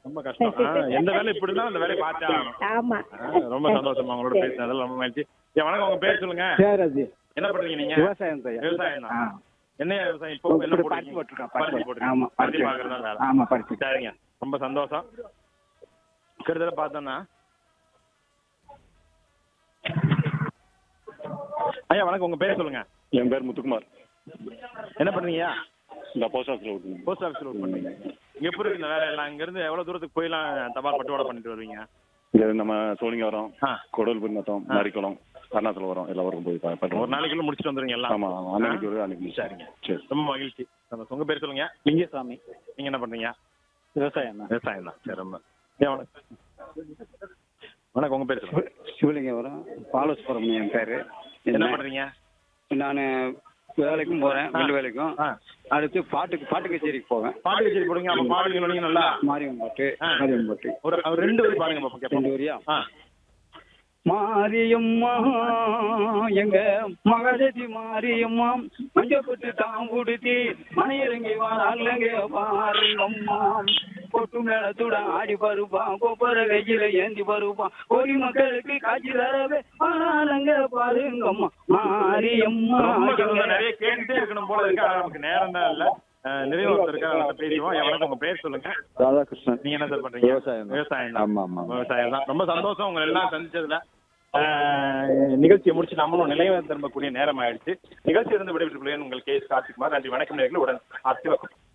ரொம்ப கஷ்டம் ஆ, எந்த வேலை இப்படி இருந்தாலும் அந்த வேலையை பார்த்தே ஆகணும் ஆமா ஆ, ரொம்ப சந்தோஷமா உங்களோட பேசினதுல ரொம்ப மகிழ்ச்சி ஏன் வணக்கம் உங்க பேர் சொல்லுங்க சேராஜி என்ன பண்றீங்க நீங்க விவசாயம் செய்ய விவசாயம் ஆ. தான் என்ன விவசாயம் இப்போ என்ன இப்படி போடுறீங்க? பருத்தி போட்டிருக்கோம், பருத்தி பருத்தி. போட்டிருக்கீங்க. ஆமா, பருத்தி பருத்தி. பார்க்கறது தான் வேலை. ஆமா பருத்தி சரிங்க ரொம்ப சந்தோஷம் கிட்டத்தட்ட பார்த்தோன்னா ஐயா வணக்கம் உங்க பேர் சொல்லுங்க என் பேர் முத்துக்குமார் என்ன பண்றீங்க இந்த போஸ்ட் ஆஃபீஸில் விட்டுருங்க போஸ்ட் ஆஃபீஸ்ல ஒர்க் பண்றீங்க இங்க எப்படி இருக்கு இந்த வேலை எல்லாம் இங்க இருந்து எவ்வளவு தூரத்துக்கு போயெல்லாம் தபால் பட்டுவாடை பண்ணிட்டு வருவீங்க இங்கே நம்ம சோழிங்கவரம் ஆ. கொடல் பின்னத்தம் நரிக்குளம் அருணாச்சலம் வரும் எல்லா ஊருக்கும் போய் பா- ஒரு பார்க்கலாம் நாளைக்குள்ள முடிச்சுட்டு வந்துருங்க எல்லாம் ஆமா ஆமா அன்னைக்கு ஒரு அன்னைக்கு சரிங்க சரி ரொம்ப மகிழ்ச்சி சந்தோஷம். உங்க பேர் சொல்லுங்க லிங்கசாமி நீங்க என்ன பண்றீங்க விவசாயம் தான் விவசாயம் தான் சரி ரொம்ப ஏன் வணக்கம் வணக்கம் உங்க பேர் சொல்லுங்க சிவலிங்கபுரம் பாலசுப்ரமணியம் என் பேரு என்ன பண்றீங்க நான் வேலைக்கும் போறேன் மில் வேலைக்கும் ஆ. அடுத்து பாட்டுக்கு பாட்டு கச்சேரிக்கு போவேன் பாட்டு கச்சேரி போடுங்க அப்ப பாடுங்க நீங்க நல்லா மாரியம் பாட்டு ஆ. மாரியம் பாட்டு ஒரு ஒரு ரெண்டு வரி பாடுங்க பாப்போம் கேட்போம் ரெண்டு வரியா ஆ மாரியம்மா எங்க மகததி மாரியம்மா மஞ்சப்பட்டு தாம் கொடுத்தி மனையிறங்கி வராங்க பாருங்கம்மா கொட்டு மேளத்துட ஆடி பருப்பா கொப்பர கையில ஏந்தி பருப்பா கோடி மக்களுக்கு காட்சி தரவே வராங்க பாருங்கம்மா மாரியம்மா ரொம்ப சந்தோஷம். எங்க நிறைய கேட்டுட்டே இருக்கணும் போல இருக்கு ஆனா நமக்கு நேரம் தான் இல்ல அஹ், நிறைய ஒருத்தர் இருக்கா அவர்கிட்ட பேசுவோம் என் வணக்கம் உங்க பேர் சொல்லுங்க ராதாகிருஷ்ணன் நீங்க என்ன சார் பண்றீங்க விவசாயம் தான். விவசாயம் தான் ஆமா, ஆமா. விவசாயம் தான் ரொம்ப சந்தோஷம் உங்களை எல்லாம் சந்திச்சதுல அஹ், நிகழ்ச்சியை முடிச்சு நம்மளும் நிலையம் திரும்பக்கூடிய நேரம் ஆயிடுச்சு நிகழ்ச்சி இருந்து விடைபெற்றுக் கொள்கிறேன் உங்கள் கே எஸ் கார்த்திகுமார் நன்றி வணக்கம் நேயர்களே உடன் ஆர்த்தி வணக்கம்